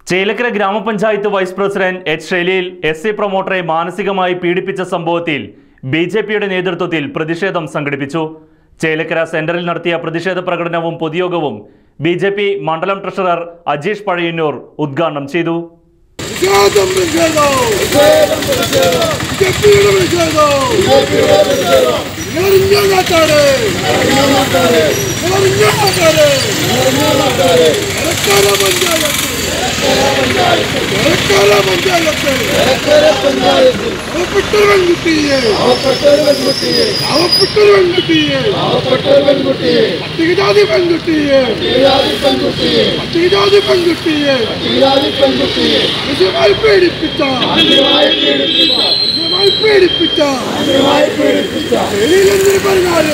ചേലക്കര ഗ്രാമപഞ്ചായത്ത് vice president H ശൈലിയിൽ S C പ്രൊമോട്ടറെ മാനസികമായി പീഡിപ്പിച്ച സംഭവത്തിൽ ബി ജെ പിയുടെ നേതൃത്വത്തിൽ പ്രതിഷേധം സംഘടിപ്പിച്ചു ചേലക്കര സെന്ററിൽ നടത്തിയ പ്രതിഷേധ പ്രകടനവും പൊതുയോഗവും ബി ജെ പി മണ്ഡലം ട്രഷറർ അജീഷ് പഴയന്നൂർ ഉദ്ഘാടനം ചെയ്തു വിജാതം വിജാതം ബിജെപിയുടെ വിജാതം നിറഞ്ഞ നാട്ടാണ് നിറഞ്ഞ നാട്ടാണ് എലക്കാല പഞ്ചായത്ത് എലക്കാല പഞ്ചായത്ത് അവപ്പെട്ടൊരു പെൺകുട്ടിയെ അവപ്പെട്ടൊരു പെൺകുട്ടിയെ പട്ടികജാതി പെൺകുട്ടിയെ പട്ടികജാതി പെൺകുട്ടിയെ മനുഷ്യമായി പീഡിപ്പിച്ച മനുഷ്യമായി പീഡിപ്പിച്ച വെളിയിലെന്തിന് പറഞ്ഞാല്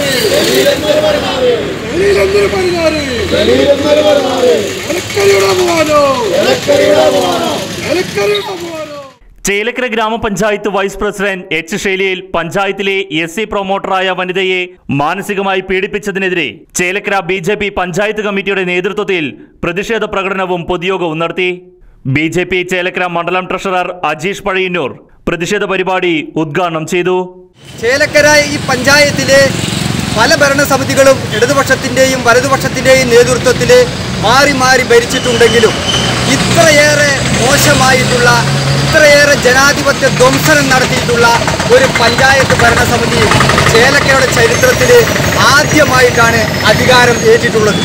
വെളിയിലെന്തിന് പറഞ്ഞാല് എലക്കരയുടെ അപമാനോ എലക്കരയുടെ അപമാനോ ചേലക്കര ഗ്രാമപഞ്ചായത്ത് വൈസ് പ്രസിഡന്റ് എച്ച് ശൈലിയിൽ പഞ്ചായത്തിലെ എസ് സി പ്രൊമോട്ടറായ വനിതയെ മാനസികമായി പീഡിപ്പിച്ചതിനെതിരെ Chelakkara B J P panchayat കമ്മിറ്റിയുടെ നേതൃത്വത്തിൽ പ്രതിഷേധ പ്രകടനവും പൊതുയോഗവും നടത്തി ബി ജെ പി ചേലക്കര മണ്ഡലം ട്രഷറർ അജീഷ് പഴയന്നൂർ പ്രതിഷേധ പരിപാടി ഉദ്ഘാടനം ചെയ്തു ചേലക്കര ഈ പഞ്ചായത്തിലെ പല ഭരണസമിതികളും ഇടതുപക്ഷത്തിൻ്റെയും വലതുപക്ഷത്തിൻ്റെയും നേതൃത്വത്തിൽ മാറി മാറി ഭരിച്ചിട്ടുണ്ടെങ്കിലും ഇത്രയേറെ മോശമായിട്ടുള്ള ഇത്രയേറെ ജനാധിപത്യ ധ്വംസനം നടത്തിയിട്ടുള്ള ഒരു പഞ്ചായത്ത് ഭരണസമിതി ചേലക്കരയുടെ ചരിത്രത്തിൽ ആദ്യമായിട്ടാണ് അധികാരം ഏറ്റിട്ടുള്ളത്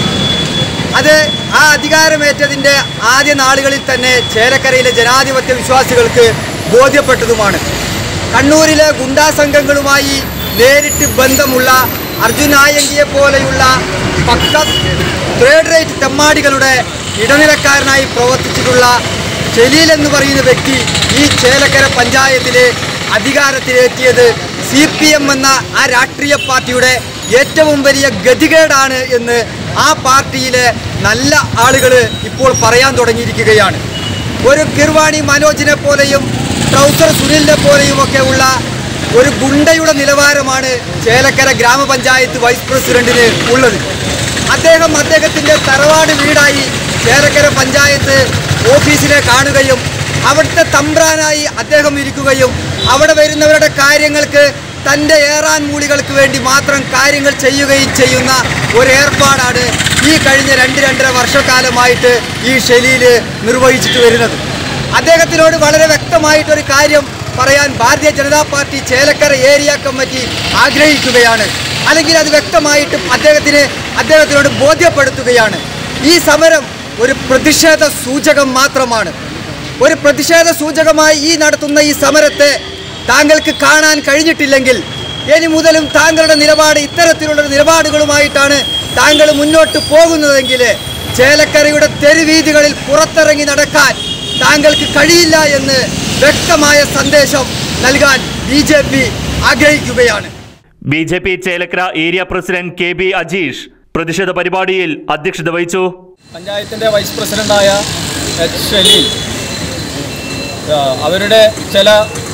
അത് ആ അധികാരമേറ്റതിൻ്റെ ആദ്യ നാളുകളിൽ തന്നെ ചേലക്കരയിലെ ജനാധിപത്യ വിശ്വാസികൾക്ക് ബോധ്യപ്പെട്ടതുമാണ് കണ്ണൂരിലെ ഗുണ്ടാ സംഘങ്ങളുമായി നേരിട്ട് ബന്ധമുള്ള അർജുൻ ആയങ്കിയെ പോലെയുള്ള പക്ക തേർഡ് റേറ്റ് തെമ്മാടികളുടെ ഇടനിലക്കാരനായി പ്രവർത്തിച്ചിട്ടുള്ള ജലീൽ എന്ന് പറയുന്ന വ്യക്തി ഈ ചേലക്കര പഞ്ചായത്തിലെ അധികാരത്തിലെത്തിയത് സി പി എം എന്ന ആ രാഷ്ട്രീയ പാർട്ടിയുടെ ഏറ്റവും വലിയ ഗതികേടാണ് എന്ന് ആ പാർട്ടിയിലെ നല്ല ആളുകൾ ഇപ്പോൾ പറയാൻ തുടങ്ങിയിരിക്കുകയാണ് ഒരു കിർവാണി മനോജിനെ പോലെയും ട്രൗസർ സുനിലിനെ പോലെയും ഒക്കെ ഉള്ള ഒരു ഗുണ്ടയുടെ നിലവാരമാണ് ചേലക്കര ഗ്രാമപഞ്ചായത്ത് വൈസ് പ്രസിഡന്റിന് ഉള്ളത് അദ്ദേഹം അദ്ദേഹത്തിൻ്റെ തറവാട് വീടായി ചേലക്കര പഞ്ചായത്ത് ഓഫീസിനെ കാണുകയും അവിടുത്തെ തമ്പ്രാനായി അദ്ദേഹം ഇരിക്കുകയും അവിടെ വരുന്നവരുടെ കാര്യങ്ങൾക്ക് തൻ്റെ ഏറാൻ മൂളികൾക്ക് വേണ്ടി മാത്രം കാര്യങ്ങൾ ചെയ്യുകയും ചെയ്യുന്ന ഒരു ഏർപ്പാടാണ് ഈ കഴിഞ്ഞ രണ്ട് രണ്ടര വർഷക്കാലമായിട്ട് ഈ ഷെലിയിൽ നിർവഹിച്ചിട്ട് വരുന്നത് അദ്ദേഹത്തിനോട് വളരെ വ്യക്തമായിട്ടൊരു കാര്യം പറയാൻ Bharatiya Janata Party Chelakkara area committee ആഗ്രഹിക്കുകയാണ് അല്ലെങ്കിൽ അത് വ്യക്തമായിട്ട് അദ്ദേഹത്തിന് അദ്ദേഹത്തിനോട് ബോധ്യപ്പെടുത്തുകയാണ് ഈ സമരം ഒരു പ്രതിഷേധ സൂചകം മാത്രമാണ് ഒരു പ്രതിഷേധ സൂചകമായി ഈ നടത്തുന്ന ഈ സമരത്തെ താങ്കൾക്ക് കാണാൻ കഴിഞ്ഞിട്ടില്ലെങ്കിൽ ഇനി മുതലും താങ്കളുടെ നിലപാട് ഇത്തരത്തിലുള്ള നിലപാടുകളുമായിട്ടാണ് താങ്കൾ മുന്നോട്ട് പോകുന്നതെങ്കിൽ ചേലക്കരയുടെ തെരുവീതികളിൽ പുറത്തിറങ്ങി നടക്കാൻ താങ്കൾക്ക് കഴിയില്ല എന്ന് വ്യക്തമായ സന്ദേശം നൽകാൻ ബി ജെ പി ആഗ്രഹിക്കുകയാണ് B J P Chelakkara area president K B Ajeesh പ്രതിഷേധ പരിപാടിയിൽ അധ്യക്ഷത വഹിച്ചു പഞ്ചായത്തിൻ്റെ വൈസ് പ്രസിഡൻ്റായ എച്ച് ഷലീൽ ആ, അവരുടെ ചില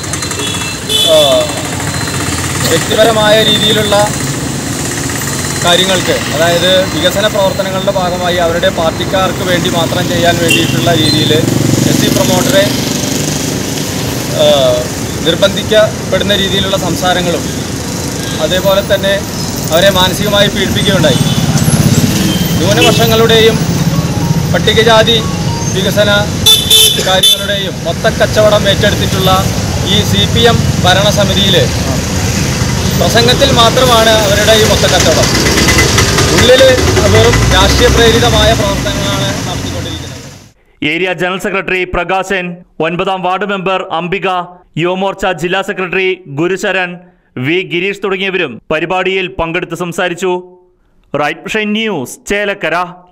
ആ, വ്യക്തിപരമായ രീതിയിലുള്ള കാര്യങ്ങൾക്ക് അതായത് വികസന പ്രവർത്തനങ്ങളുടെ ഭാഗമായി അവരുടെ പാർട്ടിക്കാർക്ക് വേണ്ടി മാത്രം ചെയ്യാൻ വേണ്ടിയിട്ടുള്ള രീതിയിൽ എസ് സി പ്രൊമോട്ടറെ ആ, നിർബന്ധിക്കപ്പെടുന്ന രീതിയിലുള്ള സംസാരങ്ങളും അതേപോലെ തന്നെ അവരെ മാനസികമായി പീഡിപ്പിക്കുകയുണ്ടായി ന്യൂനപക്ഷങ്ങളുടെയും പട്ടികജാതി വികസന കാര്യങ്ങളുടെയും മൊത്തക്കച്ചവടം ഏറ്റെടുത്തിട്ടുള്ള ഈ സി പി എം ഭരണസമിതിയിൽ പ്രസംഗത്തിൽ മാത്രമാണ് അവരുടെ ഈ മൊത്തക്കച്ചവടം ഉള്ളിൽ വെറും രാഷ്ട്രീയ പ്രേരിതമായ പ്രവർത്തനങ്ങളാണ് നടത്തിക്കൊണ്ടിരിക്കുന്നത് ഏരിയ ജനറൽ സെക്രട്ടറി പ്രകാശൻ ഒൻപതാം വാർഡ് മെമ്പർ അംബിക യുവമോർച്ച ജില്ലാ സെക്രട്ടറി ഗുരുശരൺ വി ഗിരീഷ് തുടങ്ങിയവരും പരിപാടിയിൽ പങ്കെടുത്ത് സംസാരിച്ചു റൈറ്റ് ന്യൂസ് ചേലക്കര